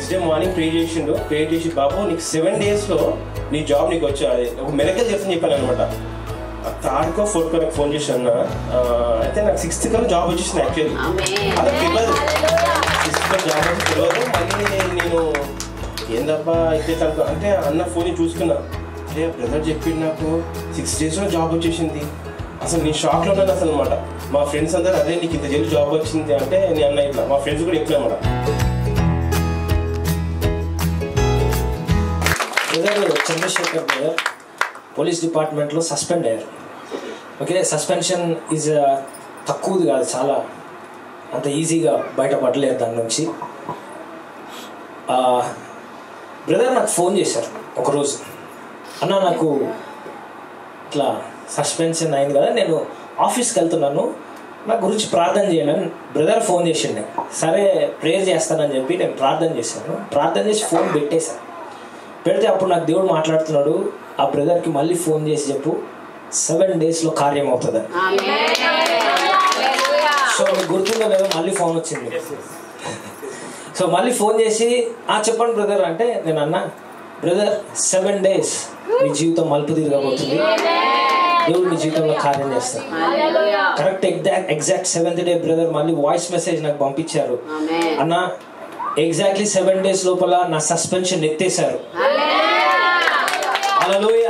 next day morning ప్రే చేసిండు ప్రే చేసి బాబు నీకు సెవెన్ డేస్లో నీ జాబ్ నీకు వచ్చా ఒక మెరకల్ చేస్తాను చెప్పాను అనమాట థర్డ్కో ఫోర్త్కో నాకు ఫోన్ చేసి అన్న ఆ, అయితే నాకు సిక్స్త్ కల్లా జాబ్ వచ్చేసింది యాక్చువల్లీ అది తెలియదు సిక్స్త్ కల్లా జాబ్ వచ్చి తెలియదు మళ్ళీ నేను ఏందబ్బా అయితే తనకు అంటే అన్న ఫోన్ చూసుకున్నా అంటే బ్రదర్ చెప్పిండు నాకు సిక్స్ డేస్లో జాబ్ వచ్చేసింది అసలు నేను షాక్లో ఉన్నాను అసలు అనమాట మా ఫ్రెండ్స్ అందరూ అదే నీకు ఇంత జల్లి జాబ్ వచ్చింది అంటే నేను అన్న ఇట్లా మా ఫ్రెండ్స్ కూడా చెప్పినా అనమాట బ్రదర్ చంద్రశేఖర్ బ్రదర్ పోలీస్ డిపార్ట్మెంట్లో సస్పెండ్ అయ్యారు ఓకే సస్పెన్షన్ ఈజ్ తక్కువది కాదు చాలా అంత ఈజీగా బయటపడలేరు దాని నుంచి బ్రదర్ నాకు ఫోన్ చేశారు ఒకరోజు అన్న నాకు ఇట్లా సస్పెన్షన్ అయింది కదా నేను ఆఫీస్కి వెళ్తున్నాను నా గురించి ప్రార్థన చేయండి అని బ్రదర్ ఫోన్ చేసిండే సరే ప్రేయర్ చేస్తానని చెప్పి నేను ప్రార్థన చేశాను ప్రార్థన చేసి ఫోన్ పెట్టేశాను పెడితే అప్పుడు నాకు దేవుడు మాట్లాడుతున్నాడు ఆ బ్రదర్కి మళ్ళీ ఫోన్ చేసి చెప్పు సెవెన్ డేస్లో కార్యం అవుతుంది సో మీకు గుర్తుందో లేదో మళ్ళీ ఫోన్ వచ్చింది సో మళ్ళీ ఫోన్ చేసి ఆ చెప్పండి బ్రదర్ అంటే నేను అన్నా బ్రదర్ సెవెన్ డేస్ మీ జీవితం మలుపు తిరగబోతుంది దేవుడు మీ జీవితంలో కార్యం చేస్తాడు correct exact exact seventh day brother మళ్ళీ వాయిస్ మెసేజ్ నాకు పంపించారు అన్న ఎగ్జాక్ట్లీ సెవెన్ డేస్ లోపల నా సస్పెన్షన్ ఎత్తేసారు హల్లెలూయా